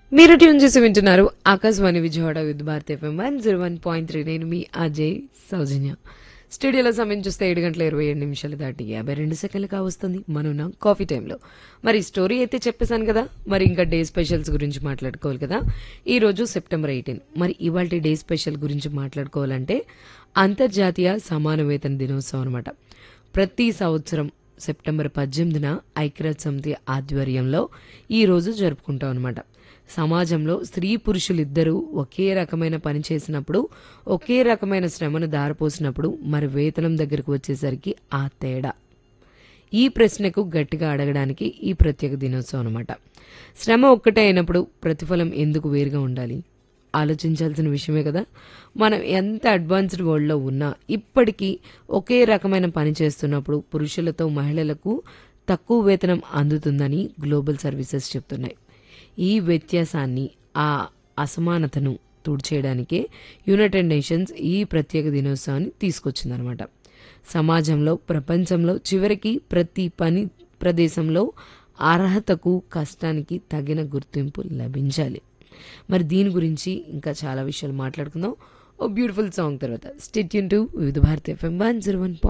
మీరు ట్యూన్ చేసి వింటున్నారు Akashvani Vijayawada with Bharat FM one zero one point three నేను మీ అజయ్ సౌజన్య స్టూడియోలో సమయం చూస్తే ఏడు గంటల ఇరవై ఏడు నిమిషాలు దాటి యాభై రెండు సెకండ్లు కావస్తుంది మనం నా కాఫీ టైంలో మరి స్టోరీ అయితే చెప్పేశాను కదా మరి ఇంకా డే స్పెషల్స్ గురించి మాట్లాడుకోవాలి కదా ఈ రోజు సెప్టెంబర్ ఎయిటీన్ మరి ఇవాళ డే స్పెషల్ గురించి మాట్లాడుకోవాలంటే అంతర్జాతీయ సమాన వేతన దినోత్సవం అనమాట ప్రతి సంవత్సరం సెప్టెంబర్ పద్దెనిమిదిన ఐక్యరాజ్య సమితి ఆధ్వర్యంలో ఈ రోజు జరుపుకుంటాం అనమాట సమాజంలో స్త్రీ పురుషులిద్దరూ ఒకే రకమైన పని చేసినప్పుడు ఒకే రకమైన శ్రమను దారిపోసినప్పుడు మరి వేతనం దగ్గరకు వచ్చేసరికి ఆ తేడా ఈ ప్రశ్నకు గట్టిగా అడగడానికి ఈ ప్రత్యేక దినోత్సవం అనమాట శ్రమ ఒక్కటే అయినప్పుడు ప్రతిఫలం ఎందుకు వేరుగా ఉండాలి ఆలోచించాల్సిన విషయమే కదా మనం ఎంత అడ్వాన్స్డ్ వరల్డ్లో ఉన్నా ఇప్పటికీ ఒకే రకమైన పని చేస్తున్నప్పుడు పురుషులతో మహిళలకు తక్కువ వేతనం అందుతుందని గ్లోబల్ సర్వీసెస్ చెప్తున్నాయి ఈ వ్యత్యాసాన్ని ఆ అసమానతను తుడిచేయడానికే యునైటెడ్ నేషన్స్ ఈ ప్రత్యేక దినోత్సవాన్ని తీసుకొచ్చిందనమాట సమాజంలో ప్రపంచంలో చివరికి ప్రతి పని ప్రదేశంలో అర్హతకు కష్టానికి తగిన గుర్తింపు లభించాలి మరి దీని గురించి ఇంకా చాలా విషయాలు మాట్లాడుకుందాం ఓ బ్యూటిఫుల్ సాంగ్ తర్వాత stay tuned to Vividh Bharati FM one zero one